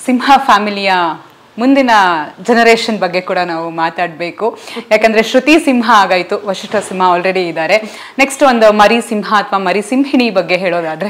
ಸಿಂಹ ಫ್ಯಾಮಿಲಿಯ ಮುಂದಿನ ಜನರೇಷನ್ ಬಗ್ಗೆ ಕೂಡ ನಾವು ಮಾತಾಡಬೇಕು ಯಾಕಂದ್ರೆ ಶ್ರುತಿ ಸಿಂಹ ಆಗಾಯ್ತು ವಶಿಷ್ಠ ಸಿಂಹ ಆಲ್ರೆಡಿ ಇದ್ದಾರೆ ನೆಕ್ಸ್ಟ್ ಒಂದು ಮರಿ ಸಿಂಹ ಅಥವಾ ಮರಿ ಸಿಂಹಿಣಿ ಬಗ್ಗೆ ಹೇಳೋದಾದ್ರೆ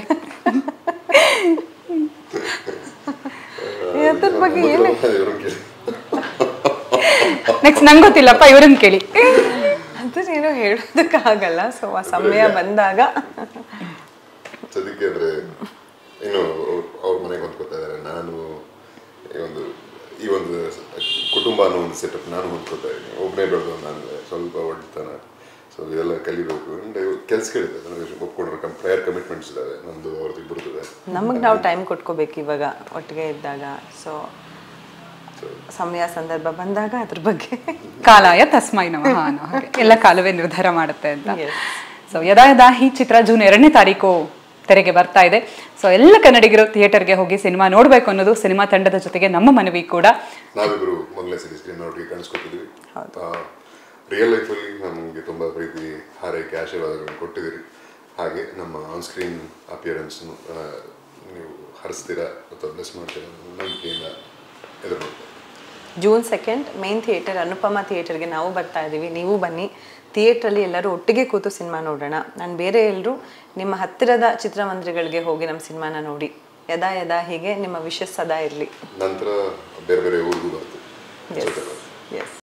ಅದ್ರ ಬಗ್ಗೆ ಏನು ಇವ್ರನ್ನ ಕೇಳಿ ನೆಕ್ಸ್ಟ್ ನಂಗೆ ಗೊತ್ತಿಲ್ಲಪ್ಪ ಇವ್ರನ್ನ ಕೇಳಿ ಅದೇನೋ ಹೇಳೋದಕ್ಕಾಗಲ್ಲ ಸೊ ಆ ಸಮಯ ಬಂದಾಗ ಸದ್ಯಕ್ಕೆ ಅಂದ್ರೆ ಇನ್ನು ಅವ್ರ್- ಅವ್ರ ಮನೆಗೆ ಹೊಂದ್ಕೊತಾ ಇದ್ದಾರೆ ನಾನು ಈ ಒಂದು ಈ ಒಂದು ಕುಟುಂಬ ಅನ್ನೋ ಒಂದು ಸೆಟಪ್ ನಾನು ಹೊಂದ್ಕೊತಾ ಇದ್ದೀನಿ ಒಬ್ಬನೇ ಬೆಳೆದು ನಾನು ಸ್ವಲ್ಪ ಒಡ್ತನ ಸೊ ಇದೆಲ್ಲ ಕಲಿಬೇಕು ಅಂಡ್ ಕೆಲಸಗಳಿದೆ ನನಗೆ ಒಪ್ಕೊಂಡ್ರೆ ಕಮ್ ಪ್ರಯರ್ ಕಮಿಟ್ಮೆಂಟ್ಸ್ ಇದ್ದಾವೆ ನಮ್ಮದು ಅವ್ರದ್ದು ಇಬ್ಬರದ್ದು ಇದೆ ನಮಗೆ ನಾವು ಟೈಮ್ ಕೊಟ್ಕೋಬೇಕು ಇವಾಗ ಒಟ್ಟಿಗೆ ಇದ್ದಾಗ ಸೊ ಸಮಯ ಸಂದರ್ಭ ಬಂದಾಗ ಅದ್ರ ಬಗ್ಗೆ ಕಾಲಾಯ ತಸ್ಮೈ ನಮಃ ಅನ್ನೋ ಹಾಗೆ ಎಲ್ಲ ಕಾಲವೇ ನಿರ್ಧಾರ ಮಾಡುತ್ತೆ ಅಂತ Yes. ಸೊ ಯದಾ ಯದಾ ಈ ಚಿತ್ರ ಜೂನ್ ಎರಡನೇ ತಾರೀಕು ತೆರೆಗೆ ಬರ್ತಾ ಇದೆ ಸೊ ಎಲ್ಲ ಕನ್ನಡಿಗರು ಥಿಯೇಟರ್ಗೆ ಹೋಗಿ ಸಿನಿಮಾ ನೋಡಬೇಕು ಅನ್ನೋದು ಸಿನಿಮಾ ತಂಡದ ಜೊತೆಗೆ ನಮ್ಮ ಮನವಿ ಕೂಡ ನಾವಿಬ್ಬರು ಮೊದಲನೇ ಸರಿ ಸ್ಕ್ರೀನ್ ಒಟ್ಟಿಗೆ ಕಾಣಿಸ್ಕೊತಿದ್ವಿ ರಿಯಲ್ ಲೈಫಲ್ಲಿ ನಮಗೆ ತುಂಬ ಪ್ರೀತಿ ಹಾರೈಕೆ ಆಶೀರ್ವಾದಗಳನ್ನು ಕೊಟ್ಟಿದ್ದೀರಿ ಹಾಗೆ ನಮ್ಮ ಆನ್ ಸ್ಕ್ರೀನ್ ಅಪಿಯರೆನ್ಸ್ ನೀವು ಹರಿಸ್ತೀರಾ ಅಥವಾ ಬ್ಲೆಸ್ ಮಾಡ್ತೀರಾ ಅನ್ನೋ ನಂಬಿಕೆಯಿಂದ ಎದುರು ನೋಡ್ತಾ June second main theatre Anupama ಥಿಯೇಟರ್ಗೆ ನಾವು ಬರ್ತಾ ಇದ್ದೀವಿ ನೀವು ಬನ್ನಿ ಥಿಯೇಟ್ರಲ್ಲಿ ಎಲ್ಲರೂ ಒಟ್ಟಿಗೆ ಕೂತು ಸಿನಿಮಾ ನೋಡೋಣ ನಾನು ಬೇರೆ ಎಲ್ಲರೂ ನಿಮ್ಮ ಹತ್ತಿರದ ಚಿತ್ರಮಂದಿರಗಳಿಗೆ ಹೋಗಿ ನಮ್ಮ ಸಿನಿಮಾನ ನೋಡಿ ಯದಾ ಯದಾ ಹೀಗೆ ನಿಮ್ಮ ವಿಶಸ್ ಸದಾ ಇರಲಿ ನಂತರ ಬೇರೆ ಬೇರೆ ಊರಿಗೂ ಬರ್ತೀವಿ ಜೊತೆ ಬರ್ತೀವಿ ಎಸ್